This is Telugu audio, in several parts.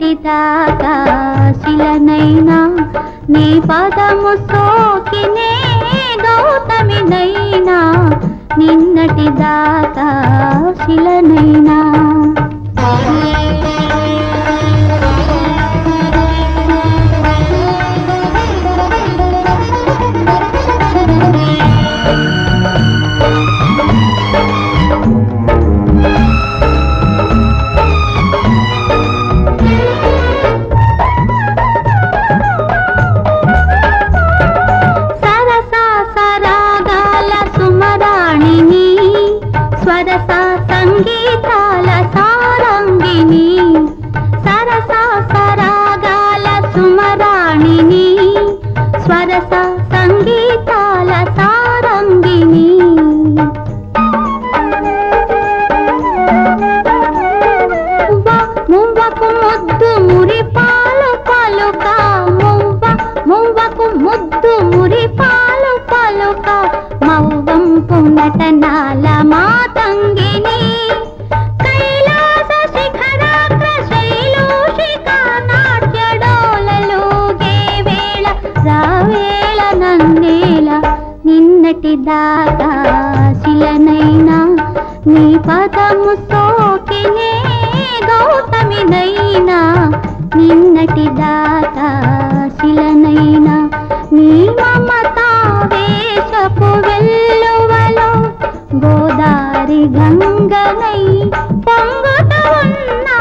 నిన్నటి దాకా శిలనైనా నీ పదము సోకినే గౌతమినైనా నిన్నటి దాకా శిలనైనా సరస సరాగాల సుమరాణిని స్వరస సంగీతాల సారంగిని సరస సరాగాల సుమరాణిని స్వరస సంగీతాల సారంగిని మువ్వ మువ్వకు ముద్దు మురి పాలు పలుక మువ్వ మువ్వకు ముద్దు మురి పాలు పలుక మౌవంపు నటనాల మాతంగిని కైలాస శిఖరాగ్ర శైలోషిక నాట్యడోలలోగే వేళ రావేళ నందేళ నిన్నటి దాకా శిలనైనా నీ పదము సోకినే గౌతమినైనా నిన్నటి దాకా శిలనైనా నీ మమతా వేషపు వెల్లువలో గోదారి గంగనై పొంగుతూ ఉన్నా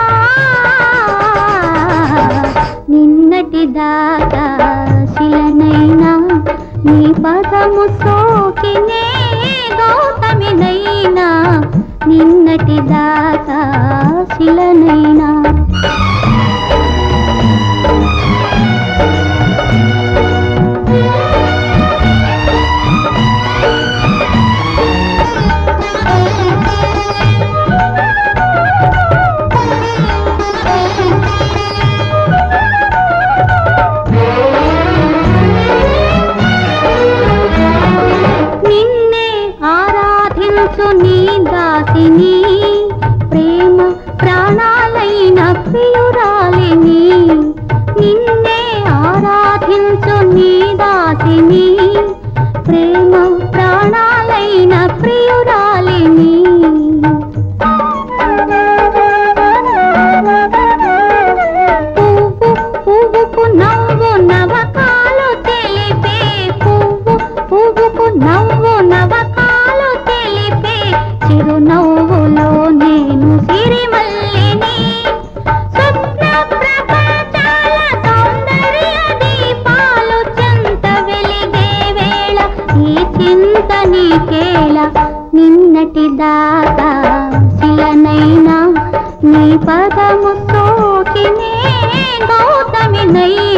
నిన్నటి దాకా శిలనైనా నీ పదము సోకినే గౌతమినైనా నిన్నటి దాకా శిలనైనా నిన్నే ఆరాధించు నీ దాసిని ప్రేమ ప్రాణాలైన ప్రియురాలిని నిన్నే ఆరాధించు నీ దాసిని ప్రేమ ప్రాణాలైన ప్రియురాలిని పువ్వు పువ్వుకు నవ్వు నవకాలు తెలిపే పువ్వు పువ్వుకు నవ్వు నవకాలు తెలిపే చిరునవ్వులో నేను సిరిమల్లిని స్వప్న ప్రపంచాల సౌందర్య దీపాలు చెంత వెలిగే వేళ ఈ చింత నీకేళ నిన్నటి దాకా శిలనైనా నీ పదము సోకినే గౌతమినైనా